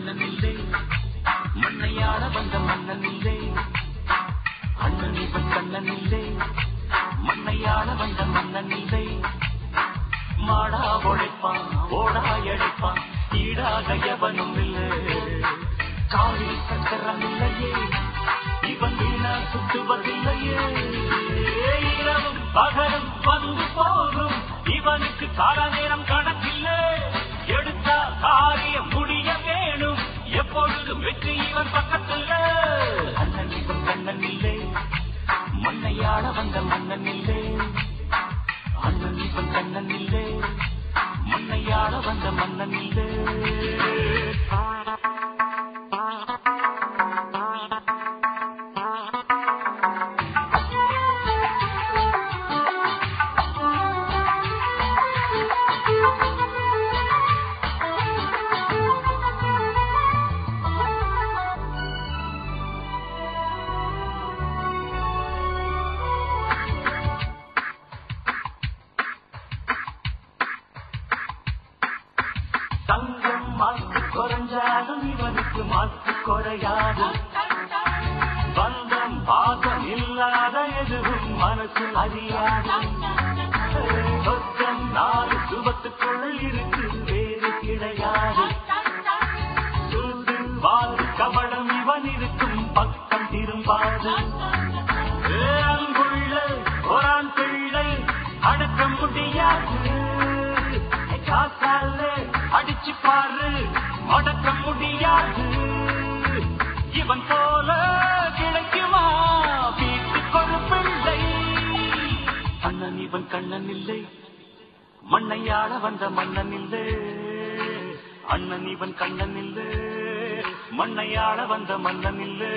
கண்ணன் இல்லை மண்ணையாள வந்த மன்னன் இல்லை அண்ணன் இவன் கண்ணன் இல்லை மண்ணையாள வந்த மன்னன் இல்லை மாடா உழைப்பான் ஓடா எழைப்பான் ஈடாக எவனும் இல்லை காலில் சக்கரம் இல்லையே இவன் வீணா சுத்துவதில்லையே இரவும் பகலும் வந்து போகும் இவனுக்கு கால நேரம் கணக்கில்லை எடுத்தா காரியம் முடிய வேணும் எப்பொழுதும் வெற்றி இவன் பக்கத்தில் அண்ணன் இவன் கண்ணன் இல்லை மண்ணையாள வந்த மன்னன் இல்லை அண்ணன் இவன் கண்ணன் இல்லை மண்ணையாள வந்த மன்னன் இல்லை தங்கம் மாசு குறைஞ்சாலும் இவனுக்கு மாசு குறையாது பந்தம் பாசம் இல்லாத எதுவும் மனசு அறியாது சொத்தம் நாலு சுபத்துக்குள் இருக்கு வேறு கிடையாது சூது வாழ் கபடம் இவன் இருக்கும் பக்கம் திரும்பாது அங்குள்ள ஒரான் பிள்ளை அடக்க முடியாது காசால அடிச்சு பாரு அடக்க முடியாது இவன் போல கிடைக்குமா வீட்டுக்கு ஒரு பிள்ளை அண்ணன் இவன் கண்ணன் இல்லை மண்ணையாள வந்த மன்னன் இல்லை அண்ணன் இவன் கண்ணன் இல்லை மண்ணையாள வந்த மன்னன் இல்லை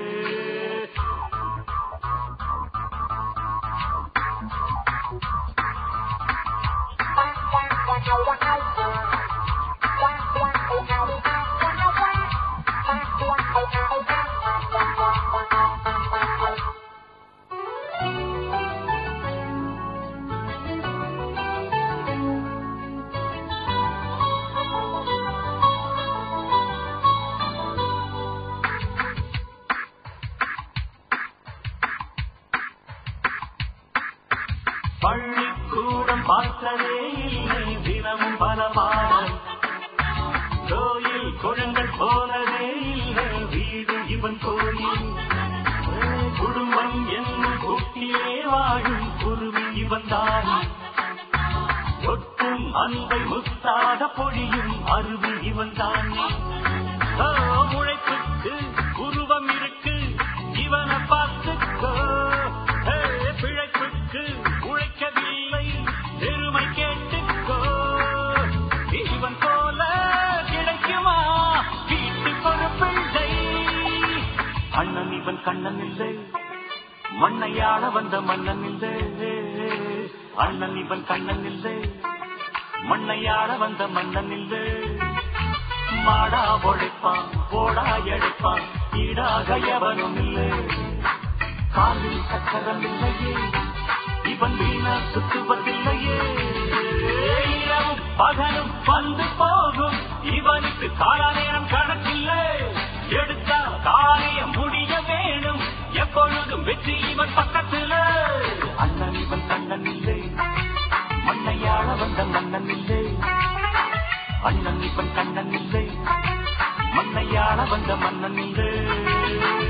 பள்ளிக்கூடம் பார்த்ததே இல்லை தினமும் பல பாடம் கோயில் குழங்கள் போனதே இல்லை வீடு இவன் கோயில் குடும்பம் என்னும் கூட்டிலே வாழும் குருவி இவன் தான் ஒட்டும் அன்பை முத்தாக பொழியும் அருவி இவன் தான் உழைப்புக்கு உருவம் இருக்கு இவனை பார்த்துக்கோ ஏ, பிழைப்புக்கு உழைக்கவில்லை பெருமை கேட்டுக்கோ இவன் போல கிடைக்குமா வீட்டுக்கு ஒரு பிள்ளை அண்ணன் இவன் கண்ணன் இல்லை மண்ணையாள வந்த மன்னன் இல்லை அண்ணன் இவன் கண்ணன் இல்லை மண்ணையாள வந்த மன்னன் இல்லை மாடா உழைப்பான் போடா எழைப்பான் ஈடாக எவனும் இல்லை காலில் சக்கரம் இல்லையே இவன் வீணா சுத்துவதில்லையே இரவும் பகலும் வந்து போகும் இவனுக்கு கால நேரம் கணக்கில்லை எடுத்தா காரியம் முடிய வேணும் எப்பொழுதும் வெற்றி இவன் பக்கத்துல அண்ணன் இவன் கண்ணன் இல்லை மண்ணையாள வந்த மன்னன் இல்லை அண்ணன் இவன் கண்ணன் இல்லை மண்ணையாள வந்த மன்னன் இல்லை